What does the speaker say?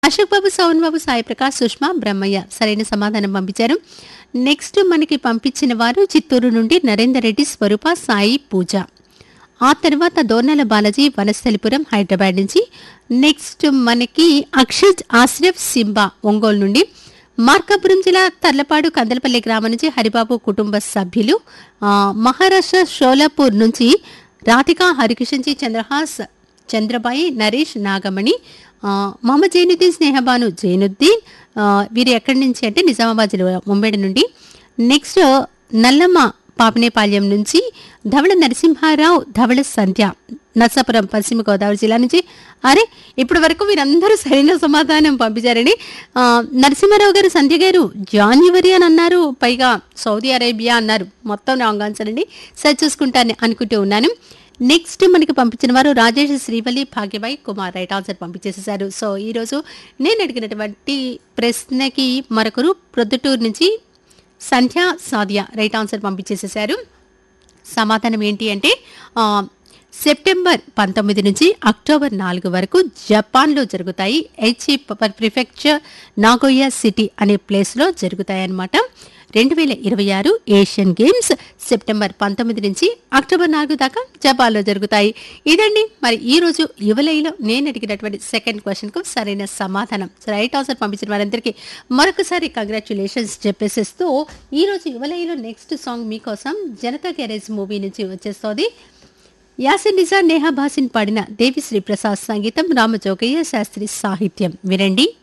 అశోక్ బాబు సౌన్ బాబు సాయి ప్రకాష్ సుష్మా బ్రహ్మయ్య సరైన సమాధానం పంపించారు నెక్స్ట్ మనకి పంపించిన వారు చిత్తూరు నుండి నరేందర్ రెడ్డి స్వరూప సాయి పూజ ఆ తర్వాత దోర్నల బాలాజీ వనస్థలిపురం హైదరాబాద్ నుంచి నెక్స్ట్ మనకి అక్షజ్ ఆశ్రఫ్ సింబా ఒంగోలు నుండి మార్కాపురం జిల్లా తర్లపాడు కందలపల్లి గ్రామం నుంచి హరిబాబు కుటుంబ సభ్యులు ఆ, మహారాష్ట్ర షోలాపూర్ నుంచి రాధిక హరికిషన్జీ చంద్రహాస్ చంద్రబాయి నరేష్ నాగమణి ఆ, మొహమ్మద్ జైనుద్దీన్ స్నేహబాను జైనుద్దీన్ ఆ, వీరు ఎక్కడి నుంచి అంటే నిజామాబాద్ జిల్లా ముంబై నుండి నెక్స్ట్ నల్లమ్మ పాపనేపాల్యం నుంచి ధవళ నరసింహారావు ధవళ సంధ్య నర్సాపురం పశ్చిమ గోదావరి జిల్లా నుంచి అరే ఇప్పటి వరకు వీరందరూ సరైన సమాధానం పంపించారని ఆ, నరసింహారావు గారు సంధ్య గారు జాన్యువరి అని అన్నారు పైగా సౌదీ అరేబియా అన్నారు మొత్తం రాంగ్ ఆన్సర్ అండి సరి చూసుకుంటాను అనుకుంటూ ఉన్నాను నెక్స్ట్ మనకి పంపించిన వారు రాజేష్ శ్రీవల్లి భాగ్యబాయి కుమార్ రైట్ ఆన్సర్ పంపించేసేసారు సో ఈరోజు నేను అడిగినటువంటి ప్రశ్నకి మరొకరు ప్రొద్దుటూరు నుంచి సంధ్య సాదియా రైట్ ఆన్సర్ పంపించేసేసారు సమాధానం ఏంటి అంటే ఆ, సెప్టెంబర్ పంతొమ్మిది నుంచి అక్టోబర్ నాలుగు వరకు జపాన్లో జరుగుతాయి హెచ్ఈ ప్రిఫెక్చర్ నాగోయా సిటీ అనే ప్లేస్లో జరుగుతాయి అన్నమాట రెండు వేల ఇరవై ఆరు ఏషియన్ గేమ్స్ సెప్టెంబర్ పంతొమ్మిది నుంచి అక్టోబర్ నాలుగు దాకా జపాన్లో జరుగుతాయి ఇదండి మరి ఈ రోజు యువలైలో నేను అడిగినటువంటి సెకండ్ క్వశ్చన్కు సరైన సమాధానం రైట్ ఆన్సర్ పంపించిన వారందరికీ మరొకసారి కంగ్రాచులేషన్స్ చెప్పేసేస్తూ ఈ రోజు యువలైలో నెక్స్ట్ సాంగ్ మీకోసం జనతా గ్యారేజ్ మూవీ నుంచి వచ్చేస్తోంది యాసిన్ నిజా నేహా భాసిన్ పాడిన దేవిశ్రీ ప్రసాద్ సంగీతం రామజోగయ్య శాస్త్రి సాహిత్యం వినండి